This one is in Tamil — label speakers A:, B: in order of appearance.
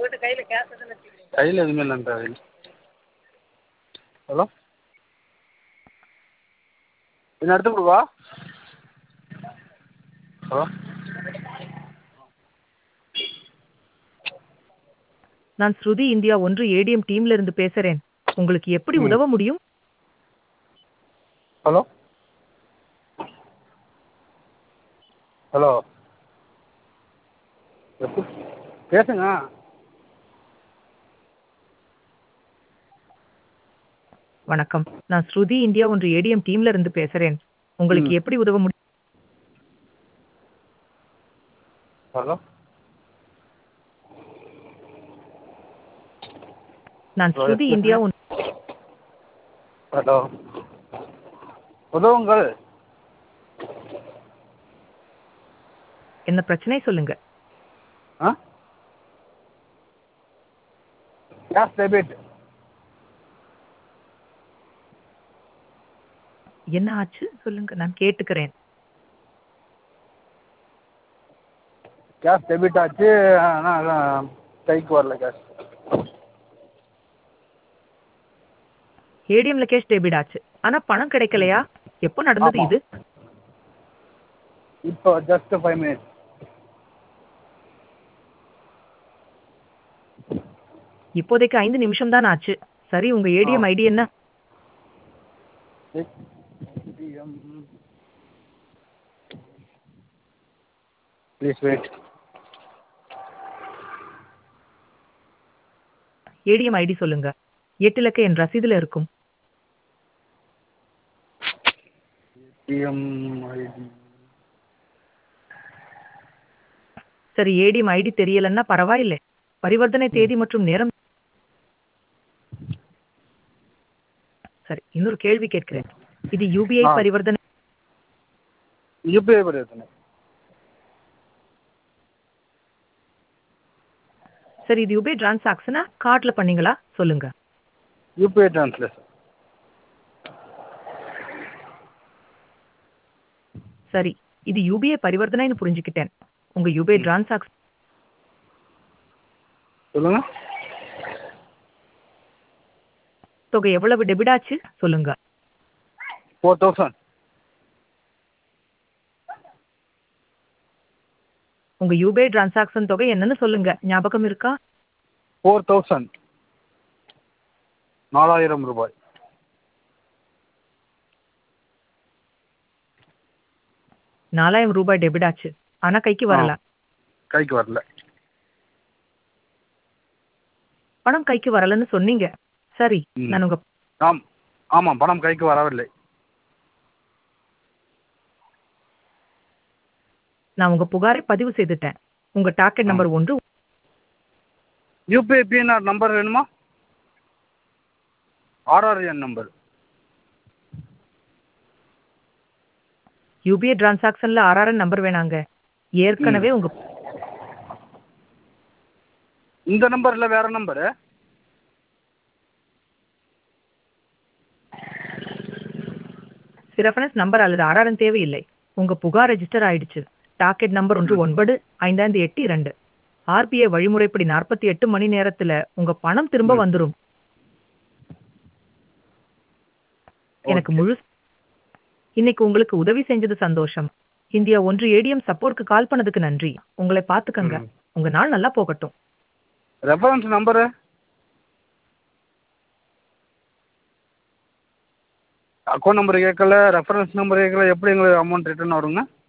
A: கையில் எதுவுமே இல்லைன்ற ஹலோ கொஞ்சம் எடுத்து கொடுவா ஹலோ
B: நான் ஸ்ருதி இந்தியா ஒன்று ஏடிஎம் டீம்ல இருந்து பேசுறேன் உங்களுக்கு எப்படி
A: ம்.
B: உதவ முடியும்
A: ஹலோ ஹலோ எப்ப- பேசுங்க
B: வணக்கம் நான் ஸ்ருதி இந்தியா ஒன்று ஏடிஎம் டீம்ல இருந்து பேசுறேன் உங்களுக்கு
A: ம்.
B: எப்படி உதவ முடியும்
A: ஹலோ
B: நான்
A: ஹலோ,
B: ஸ்ருதி
A: yes,
B: இந்தியா
A: ma'am.
B: ஒன்று
A: ஹலோ உதவுங்கள்
B: என்ன பிரச்சனை சொல்லுங்க
A: ஆ கேஷ் டெபிட்
B: என்ன ஆச்சு சொல்லுங்க நான் கேட்டுக்கிறேன்
A: கேஷ் டெபிட் ஆச்சு ஆனால் அதான் கைக்கு வரல கேஷ்
B: ஏடிஎம்ல கேஷ் டெபிட் ஆச்சு ஆனா பணம் கிடைக்கலையா எப்போ நடந்தது
A: ஆமா.
B: இது
A: இப்போ ஜஸ்ட் ஃபைவ் மினிட்ஸ்
B: இப்போதைக்கு ஐந்து நிமிஷம் தான் ஆச்சு சரி உங்க ஏடிஎம்
A: ஆ.
B: ஐடி என்ன
A: ப்ளீஸ் வெயிட்
B: ஏடிஎம் ஐடி சொல்லுங்க எட்டு இலக்க என் ரசீதுல இருக்கும்
A: ஏடிஎம் ஐடி
B: சரி ஏடிஎம் ஐடி தெரியலன்னா பரவாயில்லை பரிவர்த்தனை தேதி மற்றும் நேரம் சரி இன்னொரு கேள்வி கேட்கிறேன் இது யூபிஐ
A: ஆ.
B: பரிவர்த்தனை
A: யூபிஐ பரிவர்த்தனை
B: சரி இது யூபிஐ டிரான்சாக்ஷனா கார்ட்ல பண்ணீங்களா சொல்லுங்க
A: யூபிஐ ட்ரான்ஸ்லேஷன்
B: சரி இது யூபிஐ பரிவர்த்தனைன்னு புரிஞ்சுக்கிட்டேன் உங்க யூபிஐ டிரான்சாக்ஷன்
A: சொல்லுங்க
B: தொகை எவ்வளவு டெபிட் ஆச்சு சொல்லுங்க
A: ஃபோர் தௌசண்ட்
B: உங்க யூபிஐ டிரான்சாக்ஷன் தொகை என்னன்னு சொல்லுங்க ஞாபகம் இருக்கா
A: ஃபோர் தௌசண்ட் நாலாயிரம் ரூபாய்
B: நாலாயிரம் ரூபாய் டெபிட் ஆச்சு ஆனா கைக்கு வரல
A: கைக்கு வரல
B: பணம் கைக்கு வரலன்னு சொன்னீங்க சரி
A: ம்.
B: நான் உங்க
A: ஆம் ஆமாம் பணம் கைக்கு வரவில்லை
B: நான் உங்க புகாரை பதிவு செய்துட்டேன் உங்க டாக்கெட்
A: ஆ.
B: நம்பர் ஒன்று
A: யூபிஐ பிஎன்ஆர் நம்பர் வேணுமா ஆர்ஆர்என் நம்பர்
B: யூபிஐ டிரான்சாக்ஷன்ல ஆர்ஆர்என் நம்பர் வேணாங்க ஏற்கனவே உங்க
A: இந்த நம்பர்ல வேற நம்பரு
B: ரெஃபரன்ஸ் நம்பர் அல்லது ஆர்ஆர்என் தேவையில்லை உங்க புகார் ரெஜிஸ்டர் ஆயிடுச்சு டாக்கெட் நம்பர் ஒன்று ஒன்பது ஐந்தாந்து எட்டு இரண்டு ஆர்பிஐ வழிமுறைப்படி நாற்பத்தி எட்டு மணி நேரத்துல உங்க பணம் திரும்ப
A: ம்.
B: வந்துரும் எனக்கு
A: Okay.
B: முழு இன்னைக்கு உங்களுக்கு உதவி செஞ்சது சந்தோஷம் இந்தியா ஒன்று ஏடிஎம் சப்போர்ட்க்கு கால் பண்ணதுக்கு நன்றி உங்களை பாத்துக்கங்க
A: ம்.
B: உங்க நாள் நல்லா போகட்டும்
A: ரெஃபரன்ஸ் நம்பரு அக்கௌண்ட் நம்பர் கேட்கல ரெஃபரன்ஸ் நம்பர் கேட்கல எப்படி எங்களுக்கு அமௌண்ட் ரிட்டர்ன் வருங்க